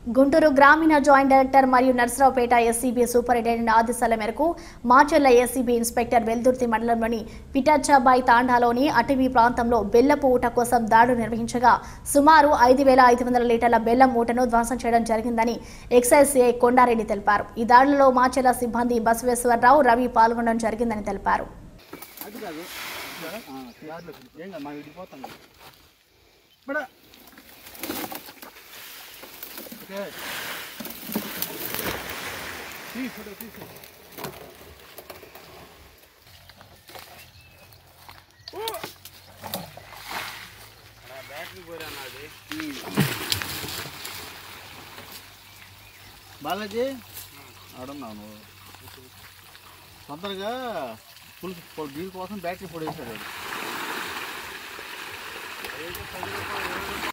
గుంటూరు గ్రామీణ joint director మరియు Narasaraopet SCB superintendent ఆదేశాల మేరకు మాచెల్ల ఎస్సీబీ ఇన్స్పెక్టర్ వెల్దుర్తి మండలంలోని పిటాచాబాయ్ తాండాలోని అటవీ ప్రాంతంలో బెల్లపు ఊట కోసం దాడులు నిర్వహించగా సుమారు ఐదు వేల ఐదు వందల లీటర్ల బెల్లం మూటను ధ్వంసం చేయడం జరిగిందని ఎక్సైజ్ సిఐ కొండారెడ్డి తెలిపారు ఈ దాడులలో మాచెల్ల సిబ్బంది బసవేశ్వరరావు రవి పాల్గొనడం జరిగిందని తెలిపారు అది కాదు ఆ, దారిలో ఏం కాదు మనం విడిపోతాం కదా. ఇప్పుడు ఓకే తీ ఫోటో తీసు బాలాజీ ఆడున్నావు నువ్వు తొందరగా పులుసు దీని కోసం బ్యాటరీ పొడి వేసాడు వాడు.